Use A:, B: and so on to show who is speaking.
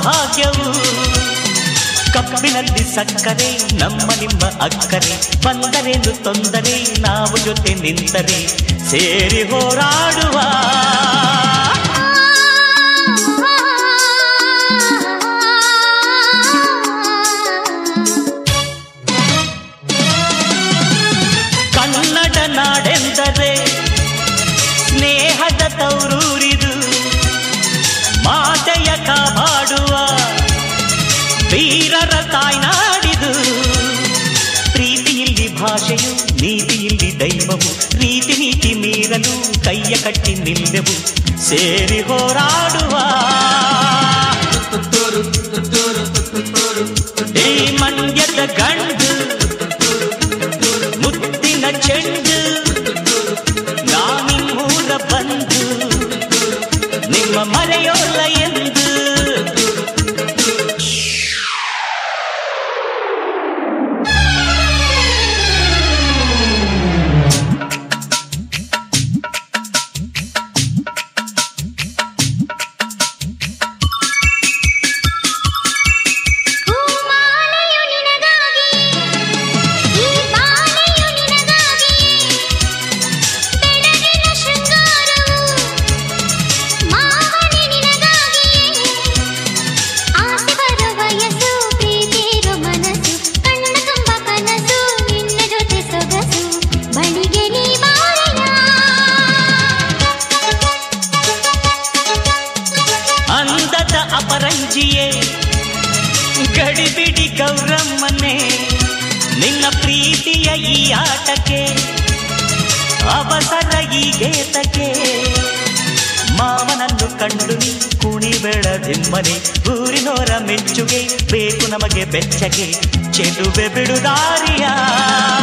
A: ಸೌಭಾಗ್ಯವು ಕಬ್ಬಿನಲ್ಲಿ ಸಕ್ಕರೆ ನಮ್ಮ ನಿಮ್ಮ ಅಕ್ಕರೆ ಬಂದರೇನು ತೊಂದರೆ ನಾವು ಜೊತೆ ನಿಂತರೆ ಸೇರಿ ಹೋರಾಡುವ ಕನ್ನಡ ನಾಡೆಂದರೆ ಸ್ನೇಹದ ತೌರೂರಿದು ಮಾತೆಯ ಕಾಪಾಡುವ ವೀರರ ತಾಯ್ನಾಡಿದು ಪ್ರೀತಿಯಲ್ಲಿ ಭಾಷೆಯು ನೀತಿಯಲ್ಲಿ ದೈವವು ರೀತಿ ನೀತಿ ಮೀರಲು ಕೈಯ ಕಟ್ಟಿ ನಿಲ್ಲೆವು ಸೇರಿ ಹೋರಾಡುವ ಈ ಮಂಡ್ಯದ ಗಂಡು ಮುತ್ತಿನ ಚೆಂಡು ನಾನಿಮ್ಮೂರ ಬಂದು ನಿಮ್ಮ ಮರೆಯೋಲ್ಲ ಎಂದು
B: ಹೂಮಾಲೆಯು ನಿನಗಾಗಿ ಈ ಬಾಲೆಯು ನಿನಗಾಗಿ ಬೆಳಗಿನ ಶೃಂಗಾರವು ಮಾವನೆ ನಿನಗಾಗಿ ಆಸೆ ಬರೋ ವಯಸ್ಸು ಪ್ರೀತಿರೋ ಮನಸ್ಸು ಕಣ್ಣ ತುಂಬ ಕನಸು ನಿನ್ನ ಜೊತೆ ಸೊಗಸು ಬಳಿಗೆ ನೀ ಬಾರಯ್ಯ
A: ಅಂದದ ಅಪರಂಜಿಯೇ ಗಡಿಬಿಡಿ ಗೌರಮ್ಮನೆ ನಿನ್ನ ಪ್ರೀತಿಯ ಈ ಆಟಕ್ಕೆ ಅವಸರ ಈ ಗೇತಕ್ಕೆ ಮಾವನನ್ನು ಕಂಡು ನೀ ಕುಣಿಬೇಡ ದಿಮ್ಮನೆ ಊರಿನೋರ ಮೆಚ್ಚುಗೆ ಬೇಕು ನಮಗೆ ಬೆಚ್ಚಗೆ ಚೆಲುವೆ ಬಿಡುದಾರಿಯ